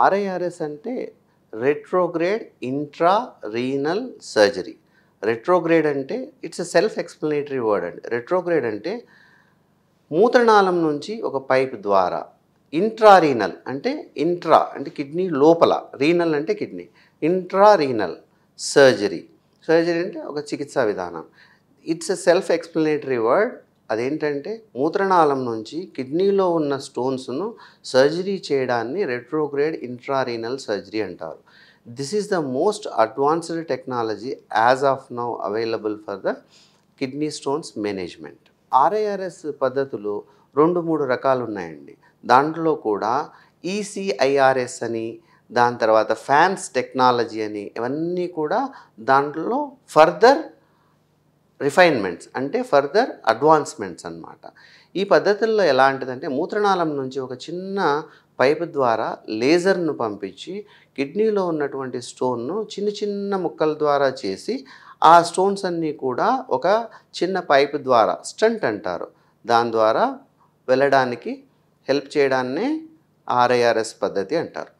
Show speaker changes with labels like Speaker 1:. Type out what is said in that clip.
Speaker 1: RIRS అంటే retrograde intra renal surgery retrograde అంటే it's a self explanatory word అండి retrograde అంటే మూత్రనాళం నుంచి ఒక పైప్ ద్వారా ఇంట్రారీనల్ అంటే ఇంట్రా అంటే కిడ్నీ లోపల రీనల్ అంటే కిడ్నీ ఇంట్రారీనల్ సర్జరీ సర్జరీ అంటే ఒక చికిత్సా విధానం it's a self explanatory word అదేంటంటే మూత్రనాళం నుంచి కిడ్నీలో ఉన్న స్టోన్స్ను సర్జరీ చేయడాన్ని రెట్రోగ్రేడ్ ఇంట్రారీనల్ సర్జరీ అంటారు this is the most advanced technology as of now available for the kidney stones management RIRS పద్ధతులు రెండు మూడు రకాలు ఉన్నాయండి దాంట్లో కూడా ఈసీఐఆర్ఎస్ అని దాని తర్వాత ఫ్యాన్స్ టెక్నాలజీ అని ఇవన్నీ కూడా దాంట్లో ఫర్దర్ రిఫైన్మెంట్స్ అంటే ఫర్దర్ అడ్వాన్స్మెంట్స్ అన్నమాట ఈ పద్ధతుల్లో ఎలాంటిదంటే మూత్రనాళం నుంచి ఒక చిన్న పైపు ద్వారా లేజర్ను పంపించి కిడ్నీలో ఉన్నటువంటి స్టోన్ను చిన్న చిన్న ముక్కల ద్వారా చేసి ఆ స్టోన్స్ అన్నీ కూడా ఒక చిన్న పైపు ద్వారా స్టంట్ అంటారు దాని ద్వారా వెళ్ళడానికి హెల్ప్ చేయడాన్నే ఆర్ఐఆర్ఎస్ పద్ధతి అంటారు